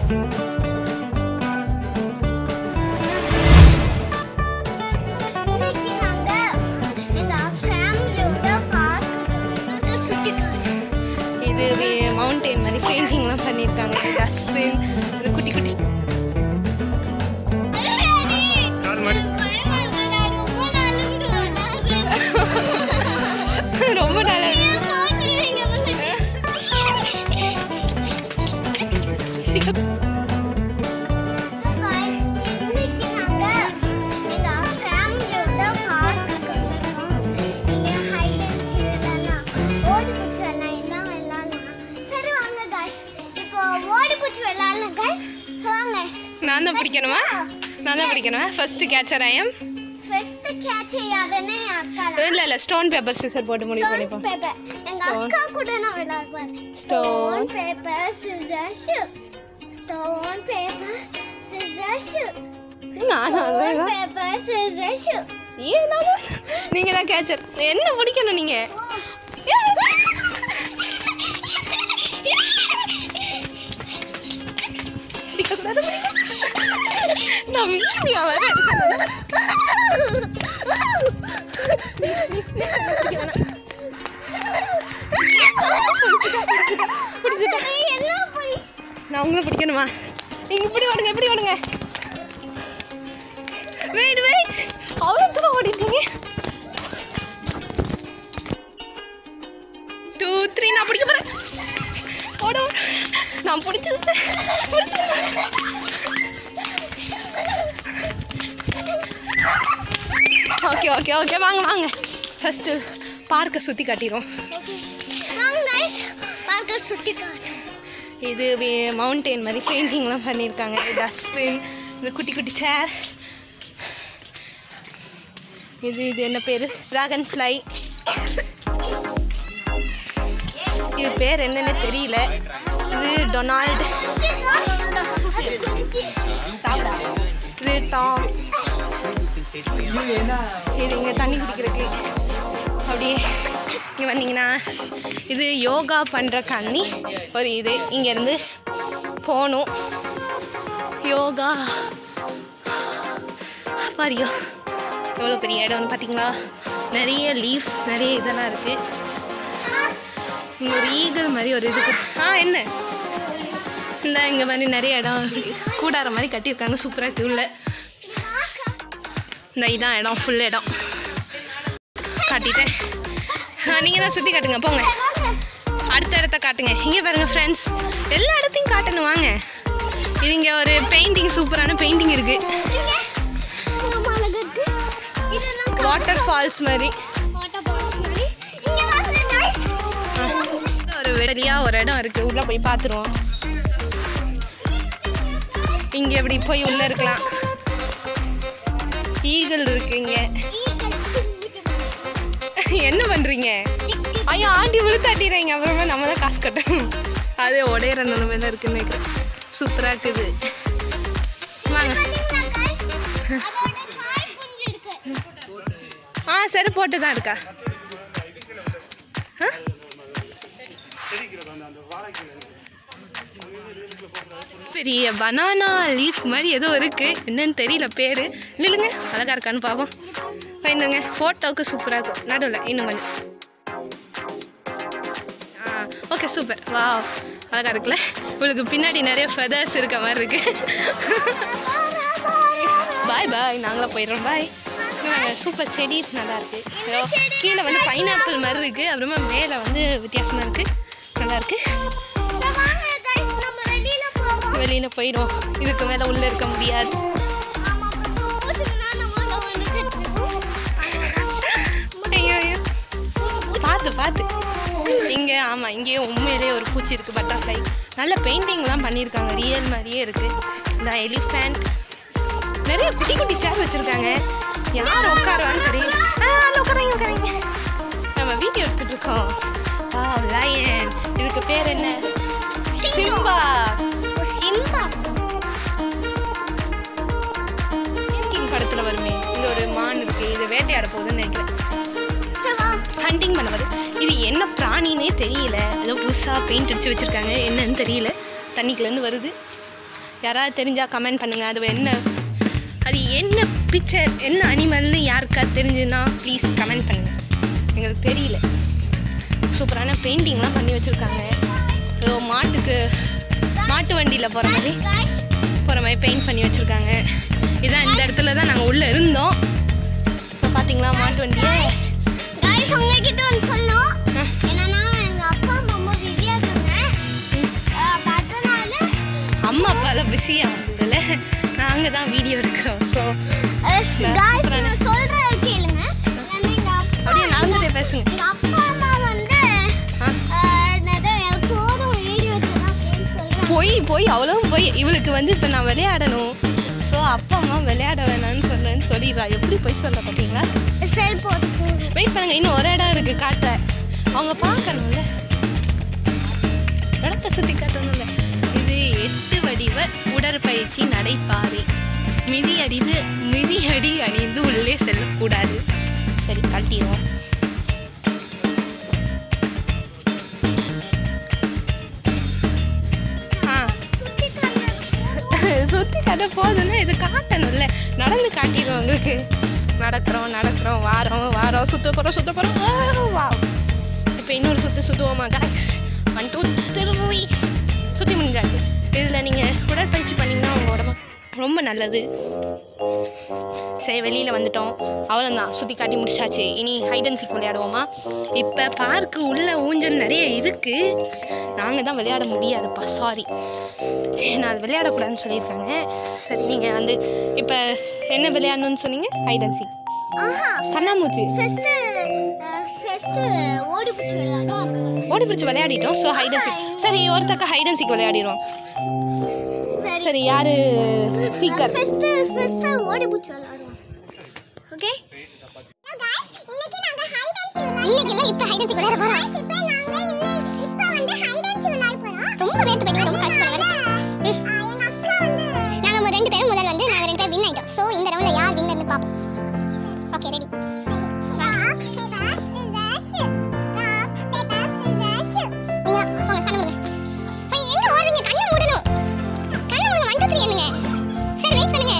இன்னைக்கு நாங்க எங்க ஃபேமிலியோட பார்க்க சுத்தி இது மவுண்டெயின் மாதிரி பெயிண்டிங்லாம் பண்ணியிருக்காங்க டஸ்ட்பின் இது குட்டி குட்டி கால் மாடி ரொம்ப நல்லா இருக்கு. வாங்க நான் தான் பிடிக்கணுமா நான் தான் பிடிக்கணுமா first catcher I am first catch யாருன்னு என் அக்கா தான். இல்லை இல்லை ஸ்டோன் பேப்பர் சிசர் போட்டு முடிவு Stone பண்ணிப்போம் paper. எங்க Stone. அக்கா கூட நான் விளையாடுவேன் Stone. paper scissors shoot stone paper scissors shoot நானும் stone அதான் paper scissors shoot ஏன் நானும் நீங்க தான் கேச்சர் என்ன பிடிக்கணும் நீங்க சிக்கக்கூடாது. நான் மீனியா வரேன். பிடிச்சிட்டேன். என்ன பண்ணி நான் உங்களை பிடிக்கணுமா நீங்க இப்படி ஓடுங்க இப்படி ஓடுங்க வெயிட் வெயிட் அவ்வளோ ஓடிட்டீங்க டூ த்ரீ நான் பிடிக்க போறேன் ஓட ஓட. நான் பிடிச்சது பிடிச்சது ஓகே ஓகே ஓகே வாங்க வாங்க ஃபஸ்ட்டு பார்க்கை சுற்றி காட்டிடுவோம் வாங்க guys பார்க்க சுத்தி காட்டு இது மவுண்டெயின் மாதிரி பெயிண்டிங்லாம் பண்ணியிருக்காங்க டஸ்ட்பின் இது குட்டி குட்டி சேர் இது இது என்ன பேர் ட்ராகன் ஃப்ளை இது பேர் என்னன்னு தெரியல இது டொனால்டு சாப்பிடா இது டாம் இது இங்கே தண்ணி குடிக்கிறதுக்கு அப்படியே இங்கே வந்தீங்கன்னா இது யோகா பண்ணுற கண்ணி ஒரு இது இங்கேருந்து போகணும் யோகா பாரியோ எவ்வளோ பெரிய இடம்னு பார்த்தீங்களா நிறைய லீவ்ஸ் நிறைய இதெல்லாம் இருக்குது இங்கே ஒரு ஈகிள் மாதிரி ஒரு இது கு- ஆ என்ன இந்த இங்கே மாதிரி நிறைய இடம் கூடார மாதிரி கட்டியிருக்காங்க சூப்பராக இருக்குது உள்ள இந்த இதான் இடம் ஃபுல் இடம் காட்டிட்டேன் நீங்கள் தான் சுற்றி காட்டுங்க போங்க அடுத்த இடத்த காட்டுங்க இங்கே பாருங்க ஃப்ரெண்ட்ஸ் எல்லா இடத்தையும் காட்டணும் வாங்க இது இங்கே ஒரு பெயிண்டிங் சூப்பரான பெயிண்டிங் இருக்குது வாட்டர் ஃபால்ஸ் மாதிரி ஒரு வெளியாக ஒரு இடம் இருக்குது உள்ளே போய் பார்த்துருவோம் இங்கே இப்படி போய் உள்ளே இருக்கலாம் ஈகிள் இருக்கு இங்கே என்ன பண்ணுறீங்க ஐயோ ஆண்டி விழுத்தாட்டிடுறீங்க அப்புறமா நம்ம தான் காசு கட்டணும் அது உடையிற நிலைமை தான் இருக்குன்னு நினைக்கிறேன் சூப்பராக இருக்குது வாங்க ஆ சரி போட்டு தான் இருக்கா ஆ? பெரிய பனானா லீஃப் மாதிரி ஏதோ இருக்கு என்னன்னு தெரியல பேர் நில்லுங்க அழகா இருக்கான்னு பார்ப்போம் பயந்துங்க ஃபோட்டோவுக்கு சூப்பராக இருக்கும் நடுவில் இன்னும் கொஞ்சம் ஆ ஓகே சூப்பர் வா அழகா இருக்குல்ல உங்களுக்கு பின்னாடி நிறைய ஃபெதர்ஸ் இருக்க மாதிரி இருக்கு பாய் பாய் நாங்களும் போயிடுறோம் பாய் சூப்பர் செடி நல்லா இருக்கு ஏதோ கீழே வந்து பைனாப்பிள் மாதிரி இருக்கு அப்புறமா மேலே வந்து வித்தியாசமா இருக்கு நல்லா இருக்கு வெளியில போயிடும் இதுக்கு மேலே உள்ள இருக்க முடியாது ஐயோ ஐயோ பார்த்து பார்த்து இங்கே ஆமாம் இங்கேயே உண்மையிலேயே ஒரு பூச்சி இருக்குது பட்டர்ஃப்ளை நல்ல பெயிண்டிங்லாம் பண்ணியிருக்காங்க ரியல் மாதிரியே இருக்குது இந்த எலிஃபேண்ட் நிறைய குட்டி குட்டி சேர் வச்சுருக்காங்க யார் உட்காருவான்னு தெரியல ஆ அதில் உட்காரங்க உட்காரங்க நம்ம வீடியோ எடுத்துகிட்டு இருக்கோம் ஆ லயன் இதுக்கு பேர் என்ன சிம்பா சிம்பா கிங் படத்தில் வருமே இங்கே ஒரு மான் இருக்குது இது வேட்டையாட போகுதுன்னு நினைக்கிறேன் ஹண்டிங் பண்ண வருது இது என்ன பிராணினே தெரியல ஏதோ புதுசாக பெயிண்ட் அடிச்சு வச்சுருக்காங்க என்னன்னு தெரியல தண்ணிக்குலேருந்து வருது யாராவது தெரிஞ்சால் கமெண்ட் பண்ணுங்கள் அது என்ன அது என்ன பிக்சர் என்ன அனிமல்னு யாருக்காவது தெரிஞ்சுன்னா ப்ளீஸ் கமெண்ட் பண்ணுங்கள் எங்களுக்கு தெரியல சூப்பரான பெயிண்டிங்லாம் பண்ணி வச்சுருக்காங்க ஏதோ மாட்டுக்கு மாட்டு வண்டியில் போகிற மாதிரி போகிற மாதிரி பெயிண்ட் பண்ணி வச்சுருக்காங்க இதான் இந்த இடத்துல தான் நாங்கள் உள்ளே இருந்தோம் இப்போ பார்த்தீங்களா மாட்டு வண்டியை guys உங்ககிட்ட ஒன்று சொல்லும் ஆ. என்னன்னா எங்க அப்பா அம்மா ரொம்ப பிஸியா இருக்காங்க அஹ் அதனால அம்மா அப்பாலாம் பிஸியாக இருந்ததில்ல நாங்கள் தான் வீடியோ எடுக்கிறோம் ஸோ guys சூப்பரான- நான் சொல்றத கேளுங்க ஏன்னா எங்க அப்பா அப்படியே நடந்துட்டே பேசுங்க எங்க அப்பா அம்மா வந்து ஆ. அஹ், என்னது எப்போதும் வீடியோ எடுத்துதான் அப்படின்னு சொல்றாங்க போய் போய் அவ்வளவும் போய் இவளுக்கு வந்து இப்போ நான் விளையாடணும் ஸோ அப்பா அம்மா விளையாட வேணாம்னு சொல்கிறேன்னு சொல்லிடுறா எப்படி போய் சொல்ல பார்த்தீங்களா செல் போட்டு வெயிட் பண்ணுங்க இன்னும் ஒரு இடம் இருக்குது காட்ட அவங்க பார்க்கணும்ல இடத்த சுற்றி காட்டணும்ல இது எட்டு வடிவ உடற்பயிற்சி நடைபாதை மிதி அடிது மிதி அடி அணிந்து உள்ளே செல்லக்கூடாது சரி கட்டிடுவோம் ஆ சுற்றி கதை போகுதுன்னா இது காட்டணும்ல நடந்து காட்டிடுவோம் உங்களுக்கு நடக்கிறோம் நடக்கிறோம் வாரோம் வாரோம் சுத்த போகிறோம் சுத்த போகிறோம் வா இப்போ இன்னொரு சுற்று சுற்றுவோமா காய்ஸ் ஒன் டூ த்ரீ சுற்றி முடிஞ்சாச்சு இதில் நீங்கள் உடற்பயிற்சி பண்ணிங்கன்னா உங்கள் உடம்பு ரொம்ப நல்லது சரி வெளியில் வந்துட்டோம் அவ்வளோதான் சுற்றி காட்டி முடிச்சாச்சு இனி ஹைட் அண்ட் சீக் விளையாடுவோமா இப்போ பார்க்கு உள்ள ஊஞ்சல் நிறைய இருக்குது நாங்கள் தான் விளையாட முடியாதுப்பா சாரி நான் அது விளையாடக்கூடாதுன்னு சொல்லியிருக்காங்க சரி நீங்கள் வந்து இப்போ என்ன விளையாடணும்னு சொன்னீங்க ஹைட் அண்ட் சீக் ஆஹா கண்ணாமூச்சி ஃபர்ஸ்ட் ஃபர்ஸ்ட் ஓடி பிடிச்சி விளையாடும் ஓடி பிடிச்சி விளையாடிட்டோம் ஸோ ஹைட் அண்ட் சீக் சரி ஒருத்தக்க ஹைட் அண்ட் சீக் விளையாடிடுவோம் சரி சரி யார் சீக்கர் ஃபர்ஸ்ட் ஃபர்ஸ்ட் ஓடி பிடிச்சி விளையாடுவோம் ஓகே இன்னைக்கு இல்ல இப்ப ஹைட் அண்ட் விளையாட போறோம் இப்போ நாங்க இப்ப வந்து ஹைட் அண்ட் விளையாட போறோம் ரொம்ப வேர்த்து போயிட்டு ரொம்ப கஷ்டம் பண்ணுங்க எங்க அப்பா வந்து நாங்க ரெண்டு பேரும் முதல்ல வந்து நாங்க ரெண்டு பேரும் வின் ஆயிட்டோம் சோ இந்த ரவுண்ட்ல யார் வின்னர்னு பாப்போம் okay ready rock paper scissors rock paper scissors நீங்க போங்க கண்ணு மூடுங்க போய் எங்க ஓடுறீங்க கண்ணை மூடணும் கண்ணை மூடுங்க ஒன் டூ த்ரீ என்னங்க சரி வெயிட் பண்ணுங்க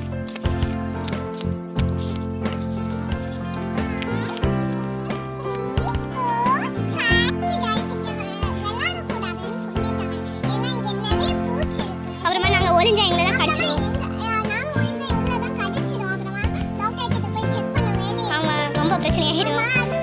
அப்புறமா நாங்க ஒளிஞ்சா எங்களை தான் கடிச்சிடும் ஆமா ரொம்ப பிரச்சனையாயிடும்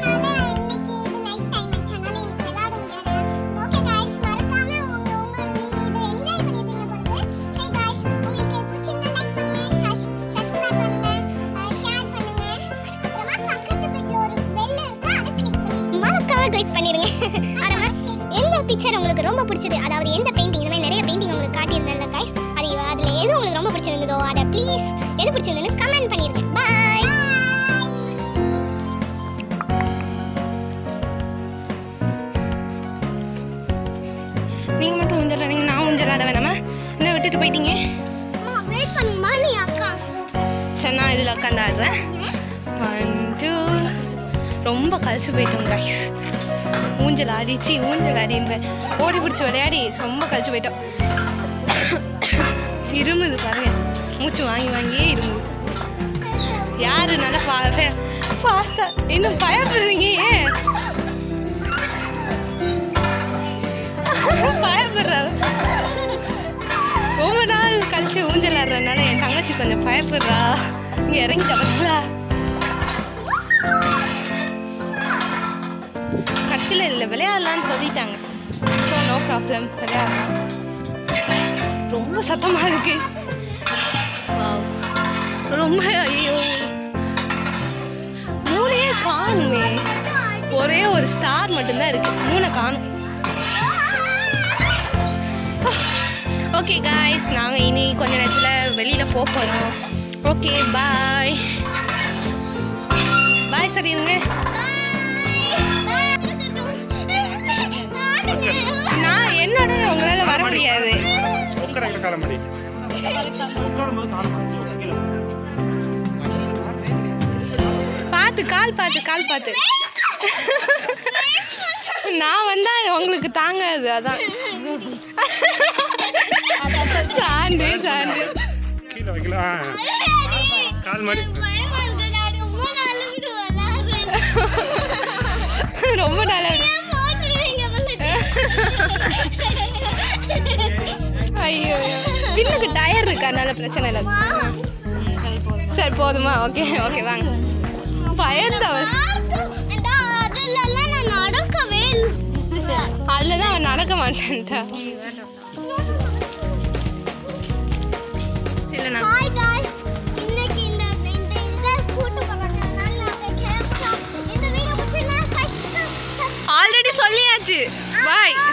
மறக்காம கிளிக் பண்ணிருங்க அப்புறமா எந்த பிக்சர் உங்களுக்கு ரொம்ப பிடிச்சது அதாவது எந்த பெயிண்டிங் இந்த மாதிரி நிறைய பெயிண்டிங் உங்களுக்கு காட்டியிருந்தேன்ல கைஸ் அது அதுல எது உங்களுக்கு ரொம்ப பிடிச்சிருந்ததோ அதை ப்ளீஸ் எது பிடிச்சிருந்ததுன்னு கமெண்ட் பண்ணிருங்க பாய் நீங்கள் மட்டும் ஊஞ்சல் ஆடுங்க நான் ஊஞ்சல் ஆட வேணாமா என்ன விட்டுட்டு போயிட்டீங்க வெயிட் பண்ணுமா நீ அக்கா சரி நான் இதில் உட்காந்து ஆடுறேன் ஒன் டூ ரொம்ப கழிச்சு போயிட்டோம் கைஸ் ஊஞ்சல் ஆடிச்சு ஊஞ்சல் ஆடின்றேன் ஓடி பிடிச்சி விளையாடி ரொம்ப கழிச்சு போயிட்டோம் இருமுது பாருங்க மூச்சு வாங்கி வாங்கியே இருமுது யாரு நல்லா ஃபா ஃபாஸ்டா இன்னும் பயப்படுறீங்க ஏன் பயப்படுறாரு ரொம்ப நாள் கழிச்சு ஊஞ்சல் ஆடுறதுனால என் தங்கச்சி கொஞ்சம் பயப்படுறா இங்க இறங்கி தவறா கடைசியில் இதில் விளையாடலாம்னு சொல்லிட்டாங்க ஸோ நோ ப்ராப்ளம் விளையாடலாம் ரொம்ப சத்தமாக இருக்கு Wow. ரொம்ப ஐயோ மூணையே காணுமே ஒரே ஒரு ஸ்டார் மட்டும்தான் இருக்கு மூணை காணும் ஓகே காய்ஸ் நாங்கள் இனி கொஞ்ச நேரத்தில் வெளியில் போக போகிறோம் ஓகே பாய் பாய் சொல்லிடுங்க நான் என்னோட உங்களால் வர முடியாது உட்கார காலம் மடி உட்காரும்போது காலம் மடி பார்த்து கால் பார்த்து கால் பார்த்து நான் வந்தா உங்களுக்கு தாங்காது அதான் சாணி சாண்டு சாண்டு கீழே வைக்கல ஆ. கால் மாடி பயமா இருக்கு நான் ரொம்ப நாள் விட்டு விளையாடுறேன் ரொம்ப நல்லா இருக்கு. போட்டுருவீங்க ஐயோ பின்னுக்கு டயர் இருக்கு அதனால பிரச்சனை இல்லை சரி போதுமா ஓகே ஓகே வாங்க பயந்தவன் அதுலலாம் நான் நடக்கவே இல்லை அதில் தான் அவன் நடக்க மாட்டேன்ட்டா இல்லைண்ணா ஹாய் காய்ஸ் இன்னைக்கு இந்த இந்த இந்த கூட்டு போறதுனால நாங்க கேட்போம் இந்த வீடியோ பிடிச்சிருந்தா சப்ஸ்கிரைப் ஆல்ரெடி சொல்லியாச்சு பாய்